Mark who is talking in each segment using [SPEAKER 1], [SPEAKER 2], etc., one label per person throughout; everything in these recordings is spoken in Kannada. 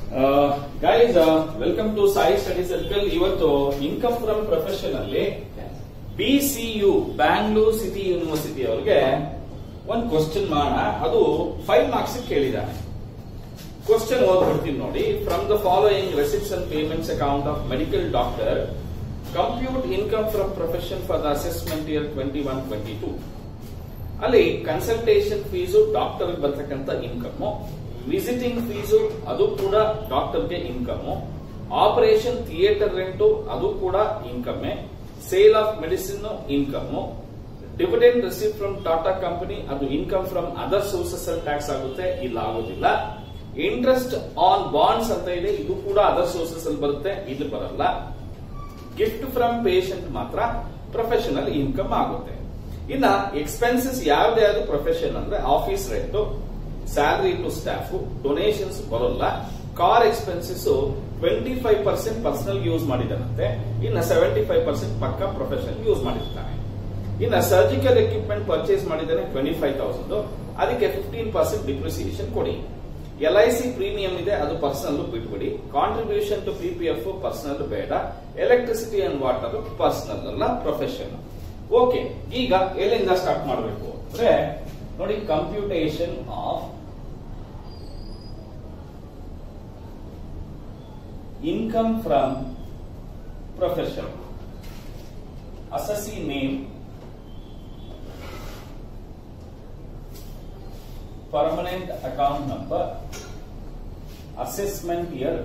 [SPEAKER 1] guys welcome to Sai study circle ಇವತ್ತು ಇನ್ಕಮ್ ಫ್ರಮ್ ಪ್ರೊಫೆಷನ್ ಅಲ್ಲಿ B C U Bangalore city university ಅವರಿಗೆ ಒಂದು ಕ್ವಶನ್ ಮಾಡೋಣ ಅದು ಫೈವ್ ಮಾರ್ಕ್ಸ್ ಕೇಳಿದ್ದಾನೆ ಕ್ವಶನ್ ಓದ್ಬಿಡ್ತೀನಿ ನೋಡಿ from the following receipts and payments account of medical doctor compute income from profession for the assessment year twenty one twenty two ಅಲ್ಲಿ ಕನ್ಸಲ್ಟೇಷನ್ ಫೀಸು ಡಾಕ್ಟರ್ ಬರ್ತಕ್ಕಂಥ ಇನ್ಕಮ್ ವಿಸಿಟಿಂಗ್ ಫೀಸು ಅದು ಕೂಡ ಡಾಕ್ಟರ್ಗೆ ಇನ್ಕಮ್ ಆಪರೇಷನ್ ಥಿಯೇಟರ್ ರೆಂಟು ಅದು ಕೂಡ income sale of medicine income dividend receive from Tata company ಅದು ಇನ್ಕಮ್ ಫ್ರಮ್ ಅದರ್ ಸೋರ್ಸಸ್ ಅಲ್ಲಿ ಟ್ಯಾಕ್ಸ್ ಆಗುತ್ತೆ ಇಲ್ಲ ಆಗೋದಿಲ್ಲ ಇಂಟ್ರೆಸ್ಟ್ ಆನ್ ಬಾಂಡ್ಸ್ ಅಂತ ಇದೆ ಇದು ಕೂಡ ಅದರ್ ಸೋರ್ಸಸ್ ಅಲ್ಲಿ ಬರುತ್ತೆ ಇದು ಬರಲ್ಲ ಗಿಫ್ಟ್ ಫ್ರಮ್ ಪೇಷಂಟ್ ಮಾತ್ರ ಪ್ರೊಫೆಷನಲ್ ಇನ್ಕಮ್ ಆಗುತ್ತೆ ಇನ್ನ ಎಕ್ಸ್ಪೆನ್ಸಸ್ ಯಾವ್ದು ಯಾವ್ದು ಪ್ರೊಫೆಷನ್ ಅಂದ್ರೆ office rent salary to staff donations ಬರೋಲ್ಲ car expenses twenty five percent personal use ಮಾಡಿದಾನಂತೆ ಇನ್ನ ಸೆವೆಂಟಿ ಫೈವ್ ಪರ್ಸೆಂಟ್ ಪಕ್ಕ ಪ್ರೊಫೆಷನಲ್ ಯೂಸ್ ಮಾಡಿರ್ತಾನೆ ಇನ್ನ ಸರ್ಜಿಕಲ್ ಎಕ್ವಿಪ್ಮೆಂಟ್ ಪರ್ಚೇಸ್ ಮಾಡಿದ್ದಾನೆ ಟ್ವೆಂಟಿ ಫೈವ್ ತೌಸಂಡ್ ಅದಕ್ಕೆ ಫಿಫ್ಟೀನ್ ಪರ್ಸೆಂಟ್ ಡಿಪ್ರಿಸಿಯೇಷನ್ ಕೊಡಿ ಎಲ್ ಐ ಸಿ ಪ್ರೀಮಿಯಂ ಇದೆ ಅದು ಪರ್ಸನಲ್ ಬಿಟ್ಬಿಡಿ contribution to P P F personal ಬೇಡ ಎಲೆಕ್ಟ್ರಿಸಿಟಿ ಅಂಡ್ ವಾಟರ್ ಪರ್ಸನಲ್ ಅಲ್ಲ ಪ್ರೊಫೆಷನ್ ಓಕೆ ಈಗ ಎಲ್ಲಿಂದ ಸ್ಟಾರ್ಟ್ ಮಾಡಬೇಕು ಅಂದ್ರೆ ನೋಡಿ computation of income from profession assessee name permanent account number assessment year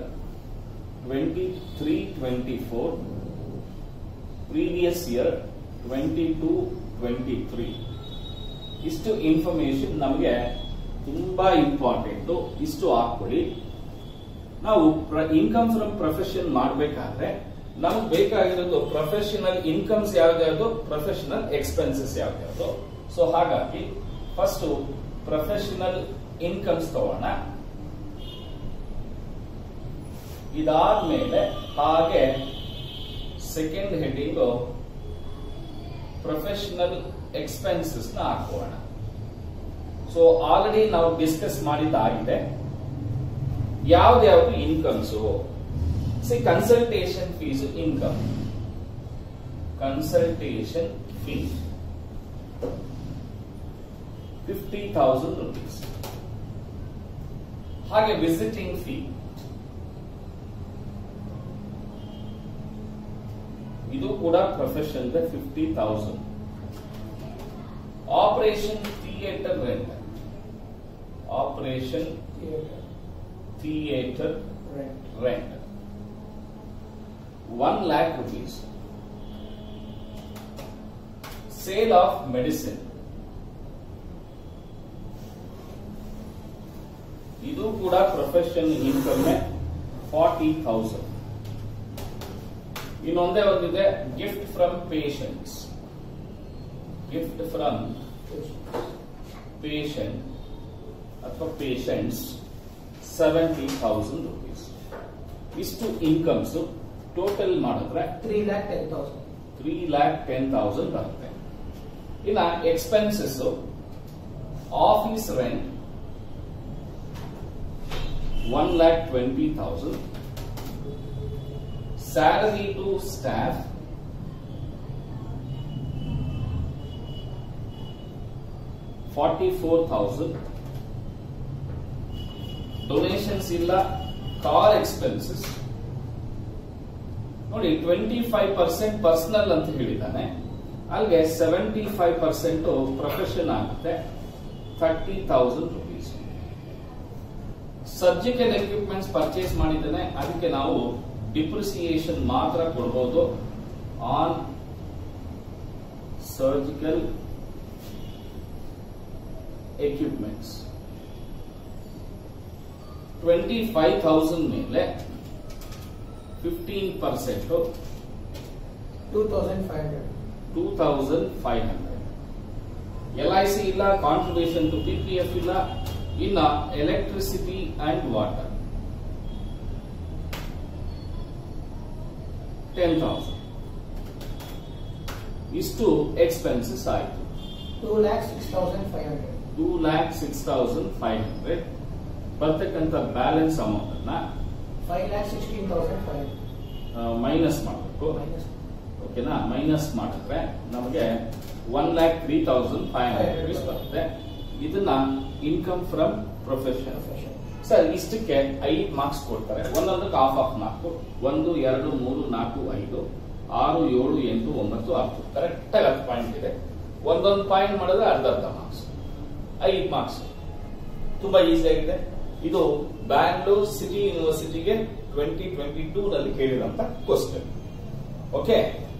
[SPEAKER 1] 23 24 previous year 22 23 ಇಷ್ಟು ಇನ್ಫಾರ್ಮೇಶನ್ ನಮಗೆ ತುಂಬಾ ಇಂಪಾರ್ಟೆಂಟ್ ಇಷ್ಟು ಹಾಕೊಳ್ಳಿ ನಾವು ಇನ್ಕಮ್ ಫ್ರಮ್ ಪ್ರೊಫೆಷನ್ ಮಾಡಬೇಕಾದ್ರೆ ನಮ್ಗೆ ಬೇಕಾಗಿರೋದು ಪ್ರೊಫೆಷನಲ್ ಇನ್ಕಮ್ಸ್ ಯಾವ್ದ್ಯಾವ್ದು ಪ್ರೊಫೆಷನಲ್ ಎಕ್ಸ್ಪೆನ್ಸಸ್ ಯಾವ್ದ್ಯಾವ್ದು ಸೊ ಹಾಗಾಗಿ ಫಸ್ಟ್ ಪ್ರೊಫೆಷನಲ್ ಇನ್ಕಮ್ಸ್ ತಗೋಣ ಇದಾದ್ಮೇಲೆ ಹಾಗೆ ಸೆಕೆಂಡ್ ಹೆಡಿಂಗ್ ಪ್ರೊಫೆಷನಲ್ ಎಕ್ಸ್ಪೆನ್ಸಸ್ ನ ಹಾಕೋಣ ಸೊ ಆಲ್ರೆಡಿ ನಾವು ಡಿಸ್ಕಸ್ ಮಾಡಿದ್ದಾಗಿದೆ ಯಾವ್ದ್ಯಾವ್ದು incomes see consultation fees income consultation fees fifty thousand rupees ಹಾಗೆ ವಿಸಿಟಿಂಗ್ ಫೀ ಇದು ಕೂಡ profession fifty thousand operation theatre rent operation theatre rent one lakh rupees sale of medicine ಇದು ಕೂಡ ಪ್ರೊಫೆಷನ್ ಇನ್ಕಮ್ ಫಾರ್ಟಿ ಥೌಸಂಡ್ ಇನ್ನೊಂದೇ ಒಂದಿದೆ gift from patients gift from patient ಅಥವಾ ಪೇಷಂಟ್ಸ್ ಸೆವೆಂಟಿ ಥೌಸಂಡ್ ರುಪೀಸ್ ಇಷ್ಟು ಇನ್ಕಮ್ಸ್ ಟೋಟಲ್ ಮಾಡಿದ್ರೆ
[SPEAKER 2] three lakh ten thousand
[SPEAKER 1] three lakh ten thousand ಬರುತ್ತೆ ಇನ್ನ expenses office rent one lakh twenty thousand salary to staff forty four thousand donations ಇಲ್ಲ ಕಾರ್ ಎಕ್ಸ್ಪೆನ್ಸಸ್ ನೋಡಿ ಟ್ವೆಂಟಿ ಫೈವ್ ಪರ್ಸೆಂಟ್ ಪರ್ಸನಲ್ ಅಂತ ಹೇಳಿದ್ದಾನೆ ಅಲ್ಲಿಗೆ ಸೆವೆಂಟಿ ಫೈವ್ ಪರ್ಸೆಂಟ್ ಪ್ರೊಫೆಷನ್ ಆಗುತ್ತೆ thirty thousand rupees surgical equipments purchase ಮಾಡಿದ್ದಾನೆ ಅದಕ್ಕೆ ನಾವು ಡಿಪ್ರಿಸಿಯೇಷನ್ ಮಾತ್ರ ಕೊಡ್ಬೋದು on surgical equipments twenty five thousand ಮೇಲೆ fifteen percent
[SPEAKER 2] two thousand five hundred
[SPEAKER 1] two thousand five hundred L I C ಇಲ್ಲ contribution to P P F ಇಲ್ಲ ಇನ್ನ electricity and water ten thousand ಇಷ್ಟು ಎಕ್ಸ್ಪೆನ್ಸಸ್ ಆಯಿತು
[SPEAKER 2] two lakh six thousand five hundred
[SPEAKER 1] two lakh six thousand five hundred ಬರ್ತಕ್ಕಂಥ ಬ್ಯಾಲೆನ್ಸ್ ಅಮೌಂಟ್ ಅನ್ನ
[SPEAKER 2] five lakh sixteen thousand five hundred
[SPEAKER 1] minus ಮಾಡಬೇಕು
[SPEAKER 2] ಮೈನಸ್
[SPEAKER 1] ಓಕೆನಾ ಮೈನಸ್ ಮಾಡಿದ್ರೆ ನಮಗೆ one lakh three thousand five hundred rupees ಬರುತ್ತೆ ಇದನ್ನ income from profession
[SPEAKER 2] profession
[SPEAKER 1] sir ಇಷ್ಟಕ್ಕೆ ಐದು ಮಾರ್ಕ್ಸ್ ಕೊಡ್ತಾರೆ ಒಂದೊಂದಕ್ಕೆ ಹಾಫ್ ಆಫ್ ನಾಲ್ಕು ಒಂದು ಎರಡು ಮೂರು ನಾಲ್ಕು ಐದು ಆರು ಏಳು ಎಂಟು ಒಂಬತ್ತು ಹತ್ತು ಕರೆಕ್ಟ್ ಆಗಿ ಹತ್ತು ಪಾಯಿಂಟ್ ಇದೆ ಒಂದೊಂದು ಪಾಯಿಂಟ್ ಮಾಡಿದ್ರೆ ಅರ್ಧ ಅರ್ಧ ಮಾರ್ಕ್ಸ್ ಐದು ಮಾರ್ಕ್ಸ್ ತುಂಬಾ ಈಸಿ ಆಗಿದೆ ಇದು ಬ್ಯಾಂಗ್ಳೂರ್ ಸಿಟಿ ಯೂನಿವರ್ಸಿಟಿಗೆ ಟ್ವೆಂಟಿ ಟ್ವೆಂಟಿ ಟೂ ನಲ್ಲಿ ಕೇಳಿದಂತ ಕ್ವಶನ್ ಓಕೆ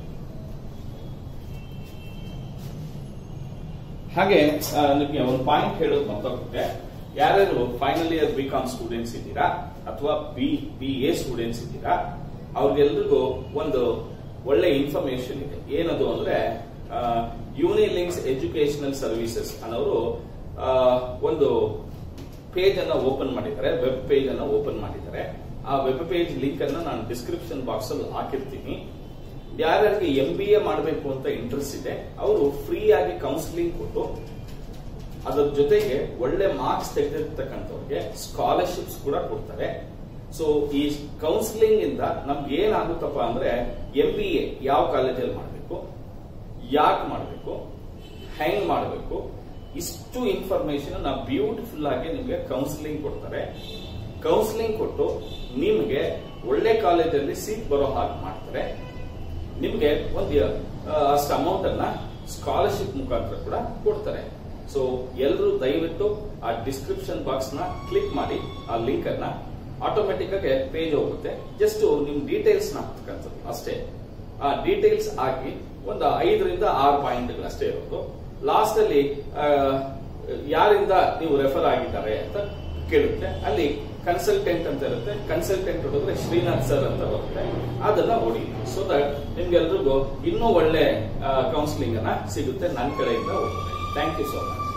[SPEAKER 1] ಹಾಗೆ ಆ, ನಿಮಗೆ ಒಂದು ಪಾಯಿಂಟ್ ಹೇಳೋದು ಮತ್ತೊಂದಿದೆ ಯಾರ್ಯಾರು final year B com students ಇದ್ದೀರಾ ಅಥವಾ ಬಿ ಬಿ ಎ ಸ್ಟೂಡೆಂಟ್ಸ್ ಇದ್ದೀರಾ ಅವ್ರಿಗೆಲ್ರಿಗೂ ಒಂದು ಒಳ್ಳೆ ಇನ್ಫಾರ್ಮೇಶನ್ ಇದೆ ಏನದು ಅಂದ್ರೆ ಯೂನಿಲಿಂಕ್ಸ್ ಎಜುಕೇಶನಲ್ ಸರ್ವಿಸಸ್ ಅನ್ನೋರು ಆ, ಒಂದು ಪೇಜ್ ಅನ್ನ ಓಪನ್ ಮಾಡಿದ್ದಾರೆ ವೆಬ್ ಪೇಜ್ ಅನ್ನ ಓಪನ್ ಮಾಡಿದ್ದಾರೆ ಆ ವೆಬ್ ಪೇಜ್ ಲಿಂಕ್ ಅನ್ನ ನಾನು ಡಿಸ್ಕ್ರಿಪ್ಷನ್ ಬಾಕ್ಸ್ ಅಲ್ಲಿ ಹಾಕಿರ್ತೀನಿ ಯಾರ್ಯಾರಿಗೆ ಎಂ ಬಿ ಎ ಮಾಡಬೇಕು ಅಂತ ಇಂಟ್ರೆಸ್ಟ್ ಇದೆ ಅವರು ಫ್ರೀ ಆಗಿ ಕೌನ್ಸಿಲಿಂಗ್ ಕೊಟ್ಟು ಅದರ ಜೊತೆಗೆ ಒಳ್ಳೆ ಮಾರ್ಕ್ಸ್ ತೆಗೆದಿರ್ತಕ್ಕಂಥವ್ರಿಗೆ ಸ್ಕಾಲರ್ಶಿಪ್ಸ್ ಕೂಡ ಕೊಡ್ತಾರೆ ಸೊ ಈ ಕೌನ್ಸಿಲಿಂಗ್ ಇಂದ ನಮ್ಗೆ ಏನಾಗುತ್ತಪ್ಪ ಅಂದ್ರೆ ಎಂ ಬಿ ಎ ಯಾವ ಕಾಲೇಜಲ್ಲಿ ಮಾಡಬೇಕು ಯಾಕೆ ಮಾಡಬೇಕು ಹೆಂಗ್ ಮಾಡಬೇಕು ಇಷ್ಟು ಇನ್ಫಾರ್ಮೇಶನ್ ನಾವು ಬ್ಯೂಟಿಫುಲ್ ಆಗಿ ನಿಮಗೆ ಕೌನ್ಸಿಲಿಂಗ್ ಕೊಡ್ತಾರೆ ಕೌನ್ಸಿಲಿಂಗ್ ಕೊಟ್ಟು ನಿಮ್ಗೆ ಒಳ್ಳೆ ಕಾಲೇಜಲ್ಲಿ ಸೀಟ್ ಬರೋ ಹಾಗೆ ಮಾಡ್ತಾರೆ ನಿಮ್ಗೆ ಒಂದು ಆ, ಅಷ್ಟು ಅಮೌಂಟ್ ಅನ್ನ ಸ್ಕಾಲರ್ಶಿಪ್ ಮುಖಾಂತರ ಕೂಡ ಕೊಡ್ತಾರೆ ಸೊ ಎಲ್ಲರೂ ದಯವಿಟ್ಟು ಆ ಡಿಸ್ಕ್ರಿಪ್ಷನ್ ಬಾಕ್ಸ್ ನ ಕ್ಲಿಕ್ ಮಾಡಿ ಆ ಲಿಂಕ್ ಅನ್ನ ಆಟೋಮೆಟಿಕ್ ಆಗಿ ಪೇಜ್ ಹೋಗುತ್ತೆ ಜಸ್ಟ್ ನಿಮ್ ಡೀಟೇಲ್ಸ್ ನ ಹಾಕ್ತಕ್ಕಂಥದ್ದು ಅಷ್ಟೇ ಆ ಡೀಟೇಲ್ಸ್ ಹಾಕಿ ಒಂದು ಐದರಿಂದ ಆರು ಪಾಯಿಂಟ್ ಅಷ್ಟೇ ಇರೋದು ಲಾಸ್ಟ್ ಅಲ್ಲಿ ಆ, ಯಾರಿಂದ ನೀವು ರೆಫರ್ ಆಗಿದ್ದಾರೆ ಅಂತ ಕೇಳುತ್ತೆ ಅಲ್ಲಿ ಕನ್ಸಲ್ಟೆಂಟ್ ಅಂತ ಇರುತ್ತೆ ಕನ್ಸಲ್ಟೆಂಟ್ ಹೊಡೆದ್ರೆ ಶ್ರೀನಾಥ್ ಸರ್ ಅಂತ ಬರುತ್ತೆ ಅದನ್ನ ಹೊಡಿ ಸೊ ದಟ್ ನಿಮ್ಗೆಲ್ರಿಗೂ ಇನ್ನೂ ಒಳ್ಳೆ ಕೌನ್ಸಿಲಿಂಗ್ ಅನ್ನ ಸಿಗುತ್ತೆ ನನ್ನ ಕಡೆಯಿಂದ ಥ್ಯಾಂಕ್ ಯು ಸೋ ಮಚ್